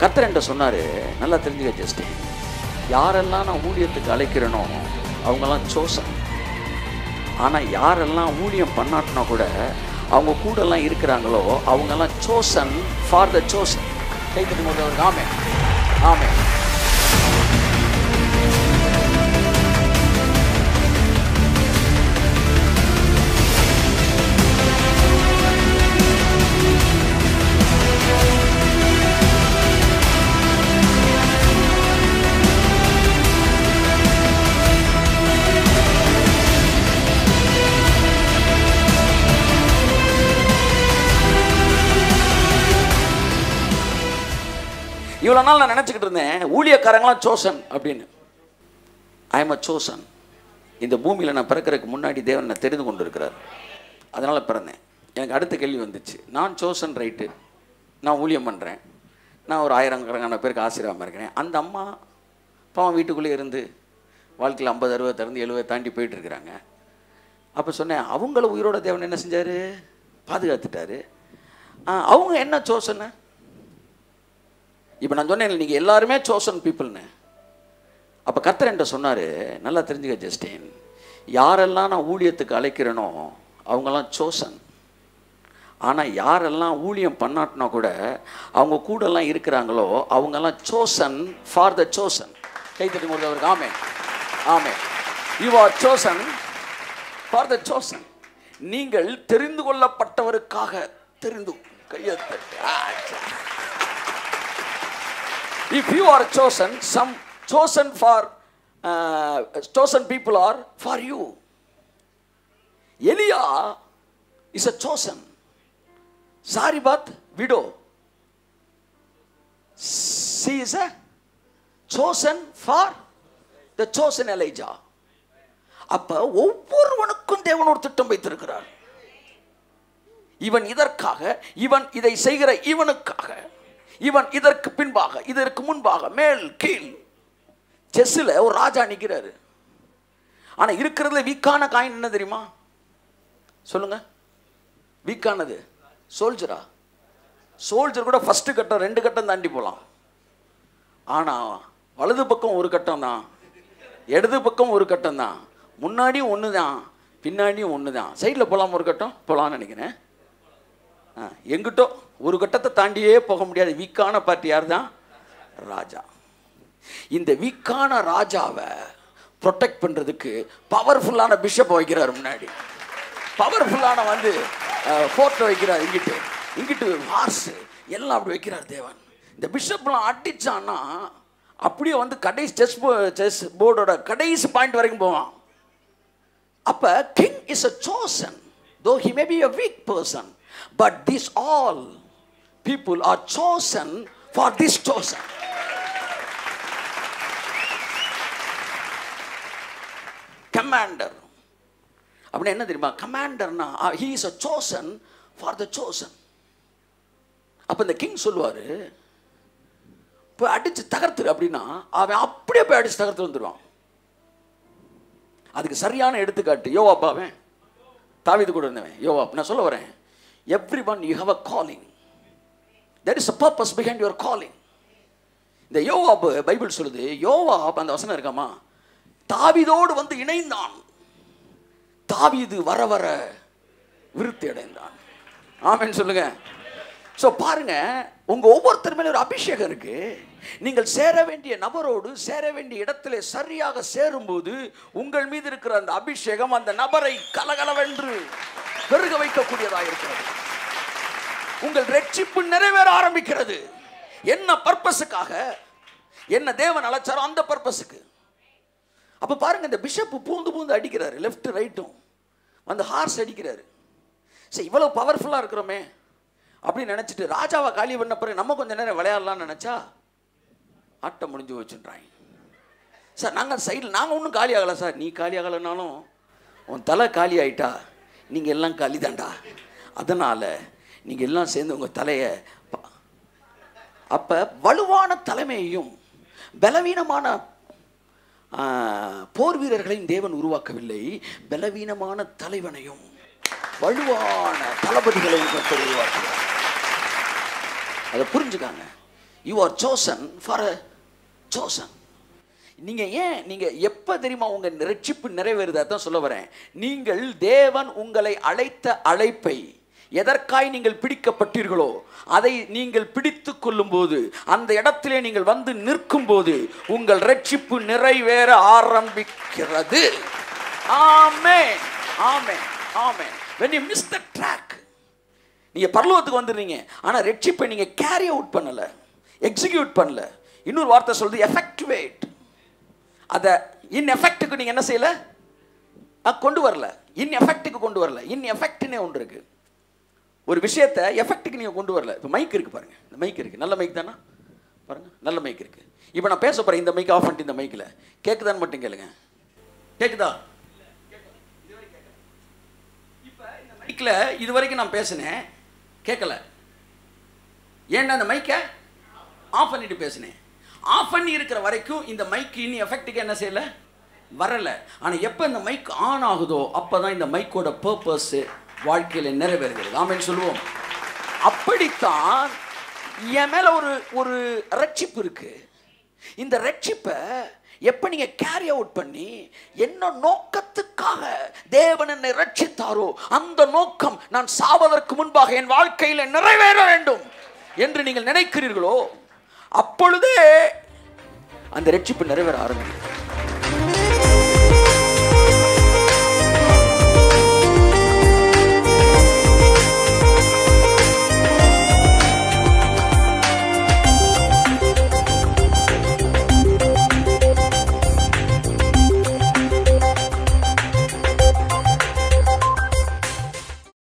கர்த்தர் என்கிட்ட சொன்னார் நல்லா தெரிஞ்சுக்க ஜஸ்ட் யாரெல்லாம் நான் ஊழியத்துக்கு அழைக்கிறேனோ அவங்கெல்லாம் சோசன் ஆனால் யாரெல்லாம் ஊழியம் பண்ணாட்டினா கூட அவங்க கூடலாம் இருக்கிறாங்களோ அவங்கெல்லாம் சோசன் ஃபார் த சோசன் கை தட்டி முதல்வர் ஆமே ஆமே இவ்வளோ நாள் நான் நினச்சிக்கிட்டு இருந்தேன் ஊழியக்காரங்களாம் சோசன் அப்படின்னு ஐ எம் அ சோசன் இந்த பூமியில் நான் பிறக்கிறதுக்கு முன்னாடி தேவன் நான் தெரிந்து கொண்டு இருக்கிறார் அதனால் பிறந்தேன் எனக்கு அடுத்த கேள்வி வந்துச்சு நான் சோசன் ரைட்டு நான் ஊழியம் பண்ணுறேன் நான் ஒரு ஆயிரக்கணக்கான பேருக்கு ஆசீர்வாதமாக இருக்கிறேன் அந்த அம்மா பாவம் வீட்டுக்குள்ளே இருந்து வாழ்க்கையில் ஐம்பது அறுபது திறந்து எழுபது தாண்டி போயிட்டு இருக்கிறாங்க அப்போ சொன்னேன் அவங்கள உயிரோட தேவன் என்ன செஞ்சார் பாதுகாத்துட்டாரு ஆ, அவங்க என்ன சோசன்னு இப்போ நான் சொன்னேன் நீங்கள் எல்லாருமே சோசன் பீப்புள்னு அப்போ கர்த்தர் என்கிட்ட சொன்னார் நல்லா தெரிஞ்சுக்க ஜஸ்டின் யாரெல்லாம் நான் ஊழியத்துக்கு அழைக்கிறேனோ அவங்கெல்லாம் சோசன் ஆனால் யாரெல்லாம் ஊழியம் பண்ணாட்டினா கூட அவங்க கூடலாம் இருக்கிறாங்களோ அவங்கெல்லாம் சோசன் ஃபார் த சோசன் கைத்தட்டி முருக அவருக்கு ஆமே ஆமே you are chosen for the chosen நீங்கள் தெரிந்து கொள்ளப்பட்டவருக்காக தெரிந்து கையத்தட்டு ஆச்சா. if you are chosen some chosen for uh, chosen people are for you elia is a chosen saribat widow she is a chosen for the chosen elijah அப்ப ஒவ்வொருவனுக்கும் தேவன் ஒரு திட்டம் வைத்திருக்கிறார் இவன் இதற்காக இவன் இதை செய்கிற இவனுக்காக இவன் இதற்கு பின்பாக இதற்கு முன்பாக மேல் கீழ் செஸ்ஸில் ஒரு ராஜா நிற்கிறாரு ஆனால் இருக்கிறதுல வீக்கான காயின் என்ன தெரியுமா சொல்லுங்க வீக்கானது சோல்ஜரா சோல்ஜர் கூட ஃபஸ்ட்டு கட்டம் ரெண்டு கட்டம் தாண்டி போகலாம் ஆனால் வலது பக்கம் ஒரு கட்டம் தான் இடது பக்கம் ஒரு கட்டம் தான் முன்னாடியும் ஒன்று தான் பின்னாடியும் ஒன்று தான் சைடில் போகலாம் ஒரு கட்டம் போகலான்னு நினைக்கிறேன் ஆ, எங்கிட்டோ ஒரு கட்டத்தை தாண்டியே போக முடியாது வீக்கான பார்ட்டி யார் தான் ராஜா இந்த வீக்கான ராஜாவை ப்ரொடெக்ட் பண்ணுறதுக்கு பவர்ஃபுல்லான பிஷப் வைக்கிறார் முன்னாடி பவர்ஃபுல்லான வந்து ஃபோர்ட்டை வைக்கிறார் இங்கிட்டு இங்கிட்டு ஹார்ஸ் எல்லாம் அப்படி வைக்கிறார் தேவன் இந்த பிஷப்லாம் அடிச்சான்னா அப்படியே வந்து கடைசி செஸ் செஸ் போர்டோட கடைசி பாயிண்ட் வரைக்கும் போவான் அப்ப king is a chosen though he may be a weak person but these all people are chosen for this chosen commander அப்படின்னா என்ன தெரியுமா கமாண்டர்னா he is a chosen for the chosen அப்போ இந்த கிங் சொல்லுவார் போய் அடிச்சு தகர்த்துரு அப்படின்னா அவன் அப்படியே போய் அடிச்சு தகர்த்து வந்துடுவான் அதுக்கு சரியான எடுத்துக்காட்டு யோவாப் அவன் தாவீது கூட இருந்தவன் யோவாப் நான் சொல்ல வரேன் everyone you have a calling there is a purpose behind your calling இந்த யோவாப் பைபிள் சொல்லுது யோவாப் அந்த வசனம் இருக்காமா தாவீதோடு வந்து இணைந்தான் தாவீது வர வர விருத்தி அடைந்தான் ஆமென்னு சொல்லுங்க ஸோ பாருங்க உங்க ஒவ்வொருத்தர் மேலே ஒரு அபிஷேகம் இருக்கு நீங்கள் சேர வேண்டிய நபரோடு சேர வேண்டிய இடத்திலே சரியாக சேரும்போது உங்கள் மீது இருக்கிற அந்த அபிஷேகம் அந்த நபரை கலகலவென்று பெருக வைக்கக்கூடியதாக இருக்கிறது உங்கள் ரட்சிப்பு நிறைவேற ஆரம்பிக்கிறது என்ன பர்பஸுக்காக என்ன தேவன் அழைச்சாரோ அந்த பர்பஸுக்கு அப்போ பாருங்க இந்த பிஷப் பூந்து பூந்து அடிக்கிறாரு லெஃப்ட் ரைட்டும் வந்து ஹார்ஸ் அடிக்கிறாரு சரி இவ்வளோ பவர்ஃபுல்லாக இருக்கிறோமே அப்படின்னு நினச்சிட்டு ராஜாவை காலி பண்ண பிறகு நம்ம கொஞ்ச நேரம் விளையாடலாம்னு நினச்சா ஆட்டம் முடிஞ்சு வச்சுன்றாங்க சார் நாங்கள் சைடில் நாங்கள் ஒன்றும் காலி ஆகலை சார் நீ காலி ஆகலைனாலும் உன் தலை காலி ஆயிட்டா நீங்கள் எல்லாம் காலி தாண்டா அதனால் நீங்கள் எல்லாம் சேர்ந்து உங்கள் தலையை ப- அப்போ வலுவான தலைமையையும் பலவீனமான ஆ, போர் வீரர்களையும் தேவன் உருவாக்கவில்லை பலவீனமான தலைவனையும் வலுவான தளபதிகளையும் கர்த்தர் உருவாக்குகிறார் அதை புரிஞ்சுக்காங்க you are chosen for a chosen நீங்க ஏன் நீங்க எப்ப தெரியுமா உங்க ரட்சிப்பு நிறைவேறுதா தான் சொல்ல வரேன் நீங்கள் தேவன் உங்களை அழைத்த அழைப்பை எதற்காய் நீங்கள் பிடிக்கப்பட்டீர்களோ அதை நீங்கள் பிடித்து கொள்ளும்போது அந்த இடத்திலே நீங்கள் வந்து நிற்கும் போது உங்கள் ரட்சிப்பு நிறைவேற ஆரம்பிக்கிறது ஆமே ஆமே ஆமே when you miss the track நீங்க பரலோகத்துக்கு வந்துடுறீங்க ஆனா ரட்சிப்பை நீங்க கேரி அவுட் பண்ணல எக்ஸிக்யூட் பண்ணல இன்னொரு வார்த்தை சொல்றது எஃபெக்டிவேட் அதை இன் எஃபெக்ட்டுக்கு நீங்க என்ன செய்யல அஹ், கொண்டு வரல இன் எஃபெக்ட்டுக்கு கொண்டு வரல இன் எஃபெக்ட்னே ஒன்று இருக்கு ஒரு விஷயத்தை எஃபெக்ட்டுக்கு நீங்க கொண்டு வரல இப்போ மைக் இருக்கு பாருங்க இந்த மைக் இருக்கு நல்ல மைக் தானே பாருங்க நல்ல மைக் இருக்கு இப்போ நான் பேச போறேன் இந்த மைக் ஆஃப் பண்ணிட்டு இந்த மைக்கில் கேக்குதான்னு மட்டும் கேளுங்க கேக்குதா இப்போ இந்த மைக்கில் இது வரைக்கும் நான் பேசினேன் கேட்கல ஏன்னா அந்த மைக்கை ஆஃப் பண்ணிட்டு பேசினேன் ஆஃப் பண்ணி இருக்கிற வரைக்கும் இந்த மைக் இனி எஃபெக்ட்டுக்கு என்ன செய்யல வரல ஆனால் எப்போ இந்த மைக் ஆன் ஆகுதோ அப்போ தான் இந்த மைக்கோட பர்பஸ் வாழ்க்கையில் நிறைவேறுகிறது ஆமென்னு சொல்லுவோம் அப்படித்தான் என் மேலே ஒரு ஒரு ரட்சிப்பு இருக்கு இந்த ரட்சிப்பை எப்போ நீங்க கேரி அவுட் பண்ணி என்ன நோக்கத்துக்காக தேவன் என்னை ரட்சித்தாரோ அந்த நோக்கம் நான் சாவதற்கு முன்பாக என் வாழ்க்கையில் நிறைவேற வேண்டும் என்று நீங்கள் நினைக்கிறீர்களோ அப்பொழுதே அந்த ரட்சிப்பு நிறைவேற ஆரம்பிக்கும்